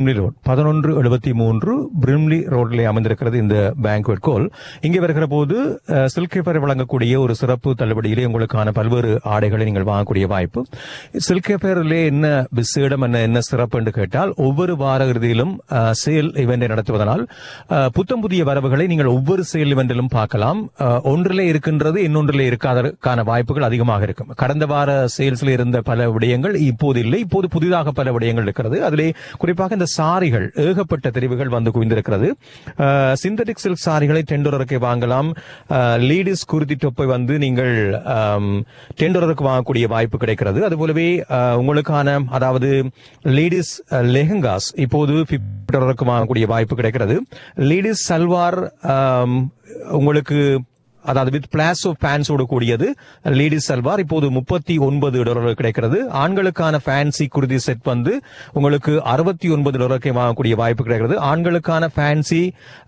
Brimley road பதினொன்று எழுபத்தி மூன்று பிரிம்லி ரோட்ல அமைந்திருக்கிறது இந்த பேங்க்வெட் கோல் இங்கே வருகிற போது சில்கேபர் வழங்கக்கூடிய ஒரு சிறப்பு தள்ளுபடியிலே உங்களுக்கான பல்வேறு ஆடைகளை நீங்கள் வாங்கக்கூடிய வாய்ப்பு சில்கேபரிலே என்ன விசேடம் என்ன என்ன சிறப்பு என்று கேட்டால் ஒவ்வொரு வார இறுதியிலும் சேல் இவெண்டை நடத்துவதனால் அஹ், புத்தம் புதிய வரவுகளை நீங்கள் ஒவ்வொரு சேல் இவெண்டிலும் பார்க்கலாம் அஹ், ஒன்றிலே இருக்கின்றது இன்னொன்றிலே இருக்காதற்கான வாய்ப்புகள் அதிகமாக இருக்கும் கடந்த வார சேல்ஸ்ல இருந்த பல விடயங்கள் இப்போது இல்லை இப்போது புதிதாக பல விடயங்கள் இருக்கிறது அதிலே குறிப்பாக இந்த சாரிகள் ஏகப்பட்ட தெரிவுகள் வந்து குவிந்திருக்கிறது சிந்தட்டிக் சில்க் சாரிகளை டெண்டோரருக்கு வாங்கலாம் லீடிஸ் குருதி டொப்பை வந்து நீங்கள் டெண்டோரருக்கு வாங்கக்கூடிய வாய்ப்பு கிடைக்கிறது அதுபோலவே அஹ், உங்களுக்கான அதாவது லேடிஸ் லெஹங்காஸ் இப்போது டாலருக்கு வாங்கக்கூடிய வாய்ப்பு கிடைக்கிறது லேடிஸ் சல்வார் ஆம், உங்களுக்கு அதாவது வித் பிளாசோ பேன்ஸோடு கூடியது லேடிஸ் சல்வார் இப்போது முப்பத்தி ஒன்பது டாலர் கிடைக்கிறது ஆண்களுக்கான ஃபேன்சி குருதி செட் வந்து உங்களுக்கு அறுபத்தி ஒன்பது டாலருக்கு வாங்கக்கூடிய வாய்ப்பு கிடைக்கிறது ஆண்களுக்கான ஃபேன்சி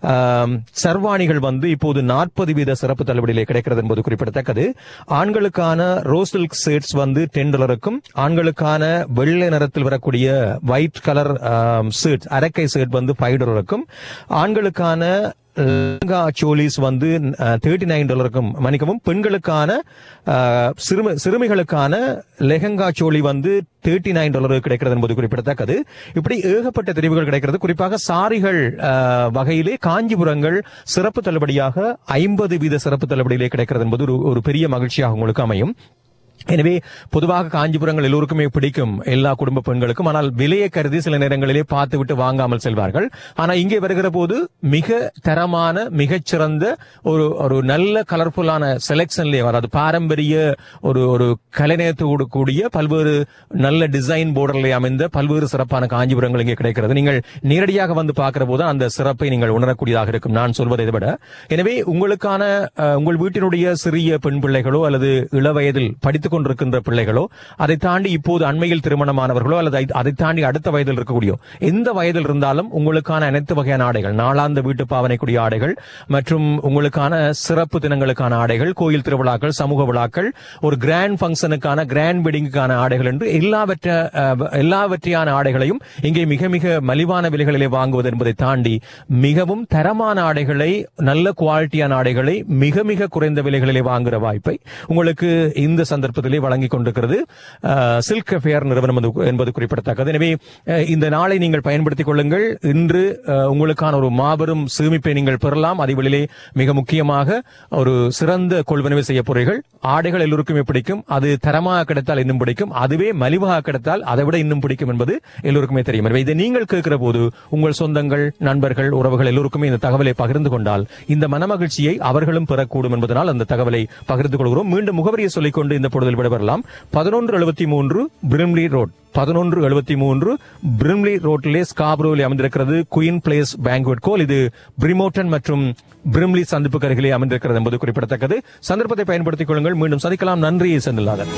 சர்வாணிகள் வந்து இப்போது நாற்பது வீத சிறப்பு தள்ளுபடியிலே கிடைக்கிறது என்பது குறிப்பிடத்தக்கது ஆண்களுக்கான ரோஸ் சில்க் ஷர்ட்ஸ் வந்து டென் டாலருக்கும் ஆண்களுக்கான வெள்ளை நிறத்தில் வரக்கூடிய ஒயிட் கலர் ஷர்ட் அரக்கை ஷர்ட் வந்து ஃபைவ் டாலருக்கும் ஆண்களுக்கான லெஹங்கா சோலிஸ் வந்து தேர்ட்டி நைன் டாலருக்கும் மன்னிக்கவும் பெண்களுக்கான அஹ், சிறுமி சிறுமிகளுக்கான லெஹங்கா சோலி வந்து தேர்ட்டி நைன் டாலருக்கு கிடைக்கிறது என்பது குறிப்பிடத்தக்கது இப்படி ஏகப்பட்ட தெரிவுகள் கிடைக்கிறது குறிப்பாக சாரிகள் அஹ், வகையிலே காஞ்சிபுரங்கள் சிறப்பு தள்ளுபடியாக ஐம்பது வீத சிறப்பு தள்ளுபடியிலே கிடைக்கிறது என்பது ஒரு ஒரு பெரிய மகிழ்ச்சியாக உங்களுக்கு அமையும் எனவே பொதுவாக காஞ்சிபுரங்கள் எல்லோருக்குமே பிடிக்கும் எல்லா குடும்ப பெண்களுக்கும் ஆனால் விலையை கருதி சில நேரங்களிலே பார்த்து விட்டு வாங்காமல் செல்வார்கள் ஆனா இங்கே வருகிற போது மிக தரமான மிகச்சிறந்த ஒரு ஒரு நல்ல கலர்ஃபுல்லான செலெக்ஷன்லேயே அதாவது பாரம்பரிய ஒரு ஒரு கலைநயத்தோடு கூடிய பல்வேறு நல்ல டிசைன் போர்டர்ல அமைந்த பல்வேறு சிறப்பான காஞ்சிபுரங்கள் இங்கே கிடைக்கிறது நீங்கள் நேரடியாக வந்து பார்க்கிற போது அந்த சிறப்பை நீங்கள் உணரக்கூடியதாக இருக்கும் நான் சொல்வதை விட எனவே உங்களுக்கான அஹ், உங்கள் வீட்டினுடைய சிறிய பெண் பிள்ளைகளோ அல்லது இளவயதில் படித்துக் கொண்டிருக்கின்ற பிள்ளைகளோ அதை தாண்டி இப்போது அண்மையில் திருமணமானவர்களோ அல்லது அதை- அதை தாண்டி அடுத்த வயதில் இருக்கக்கூடிய எந்த வயதில் இருந்தாலும் உங்களுக்கான அனைத்து வகையான ஆடைகள் நாளாந்த வீட்டு பாவனைக்குரிய ஆடைகள் மற்றும் உங்களுக்கான சிறப்பு தினங்களுக்கான ஆடைகள் கோயில் திருவிழாக்கள் சமூக விழாக்கள் ஒரு கிராண்ட் ஃபங்க்ஷனுக்கான கிராண்ட் வெட்டிங்குக்கான ஆடைகள் என்று எல்லாவற்ற அஹ், எல்லாவற்றையான ஆடைகளையும் இங்கே மிக மிக மலிவான விலைகளிலே வாங்குவது என்பதை தாண்டி மிகவும் தரமான ஆடைகளை நல்ல குவாலிட்டியான ஆடைகளை மிக மிக குறைந்த விலைகளிலே வாங்குற வாய்ப்பை உங்களுக்கு இந்த சந்தர்ப்பத்திலே வழங்கிக் கொண்டிருக்கிறது சில்க் அஃபேர் நிறுவனம் என்பது- என்பது குறிப்பிடத்தக்கது எனவே அஹ், இந்த நாளை நீங்கள் பயன்படுத்திக் கொள்ளுங்கள் இன்று அஹ், உங்களுக்கான ஒரு மாபெரும் சேமிப்பை நீங்கள் பெறலாம் அதுவெளியிலே மிக முக்கியமாக ஒரு சிறந்த கொள்வனவை செய்ய போறீர்கள் ஆடைகள் எல்லோருக்குமே பிடிக்கும் அது தரமாக கிடைத்தால் இன்னும் பிடிக்கும் அதுவே மலிவாக கிடைத்தால் அதை விட இன்னும் பிடிக்கும் என்பது எல்லோருக்குமே தெரியும் எனவே இதை நீங்கள் கேட்கிற போது உங்கள் சொந்தங்கள் நண்பர்கள் உறவுகள் எல்லோருக்குமே இந்த தகவலை பகிர்ந்து கொண்டால் இந்த மனமகிழ்ச்சியை அவர்களும் பெறக்கூடும் என்பதனால் அந்த தகவலை பகிர்ந்து கொள்கிறோம் மீண்டும் முகவரியை சொல்லிக்கொண்டு இந்த பொழுதில் விடைபெறலாம் பதினொன்று எழுபத்தி மூன்று பிரிம்லி ரோட் பதினொன்று எழுபத்தி மூன்று பிரிம்லி ரோட்டிலே ஸ்காப்ரோவில் அமைந்திருக்கிறது குயின் பிளேஸ் பேங்க்வெட் கோல் இது பிரிமோட்டன் மற்றும் பிரிம்லி சந்திப்புக்கு அருகிலே அமைந்திருக்கிறது என்பது குறிப்பிடத்தக்கது சந்தர்ப்பத்தை பயன்படுத்திக் கொள்ளுங்கள் மீண்டும் சந்திக்கலாம் நன்றி செந்தில்நாதன்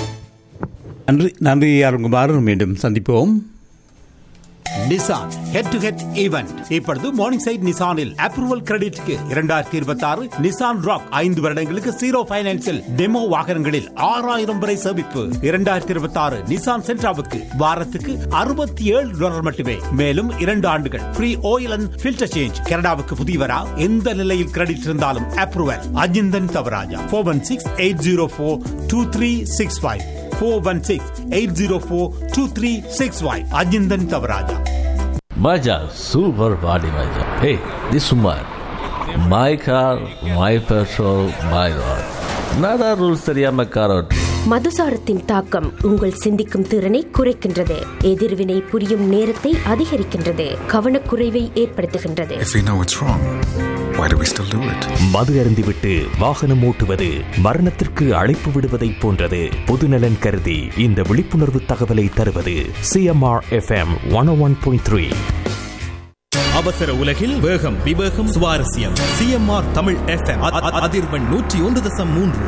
நன்றி நன்றி அருங்குமாறு மீண்டும் சந்திப்போம் Nissan head to head event இப்பொழுது மார்னிங் சைட் நிசானில் அப்ரூவல் கிரெடிட்க்கு இரண்டாயிரத்தி இருபத்தி ஆறு நிசான் ராக் ஐந்து வருடங்களுக்கு ஜீரோ பைனான்சில் டெமோ வாகனங்களில் ஆறாயிரம் வரை சேமிப்பு இரண்டாயிரத்தி இருபத்தி ஆறு நிசான் சென்ட்ராவுக்கு வாரத்துக்கு அறுபத்தி ஏழு டாலர் மட்டுமே மேலும் இரண்டு ஆண்டுகள் free oil and filter change கனடாவுக்கு புதியவரா எந்த நிலையில் கிரெடிட் இருந்தாலும் approval Ajinthan Thavarajah four one six eight zero four two three six five four one six eight zero four two three six five Ajinthan Thavarajah Maja, super body Maja. Hey, this woman. My car, my petrol, my road. Nada rules தெரியாம car ஓட்டு மதுசாரத்தின் தாக்கம் உங்கள் சிந்திக்கும் திறனை குறைக்கின்றது எதிர்வினை புரியும் நேரத்தை அதிகரிக்கின்றது கவனக்குறைவை ஏற்படுத்துகின்றது If we know it's wrong, why do we still do it? மது அருந்திவிட்டு வாகனம் ஓட்டுவது மரணத்திற்கு அழைப்பு விடுவதைப் போன்றது பொதுநலன் கருதி இந்த விழிப்புணர்வு தகவலை தருவது CMR FM one one point three அவசர உலகில் வேகம் விவேகம் சுவாரஸ்யம் சிஎம்ஆர் தமிழ் எஃப்எம் அதிர்வெண் நூற்றி ஒன்று தசம் மூன்று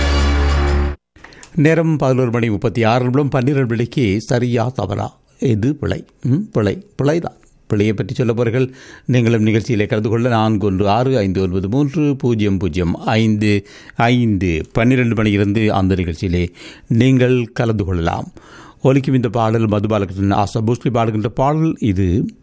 நேரம் பதினோரு மணி முப்பத்தி ஆறு நிமிடம் பன்னிரண்டு மணிக்கு சரியா தவறா இது பிழை ம், பிழை பிழைதான் பிழையை பற்றி சொல்ல போறீர்கள் நீங்களும் நிகழ்ச்சியிலே கலந்து கொள்ள நான்கு ஒன்று ஆறு ஐந்து ஒன்பது மூன்று பூஜ்ஜியம் பூஜ்ஜியம் ஐந்து ஐந்து பன்னிரெண்டு மணியிலிருந்து அந்த நிகழ்ச்சியிலே நீங்கள் கலந்து கொள்ளலாம் ஒலிக்கும் இந்த பாடல் மதுபாலகிருஷ்ணன் ஆசா பூஸ்லி பாடுகின்ற பாடல் இது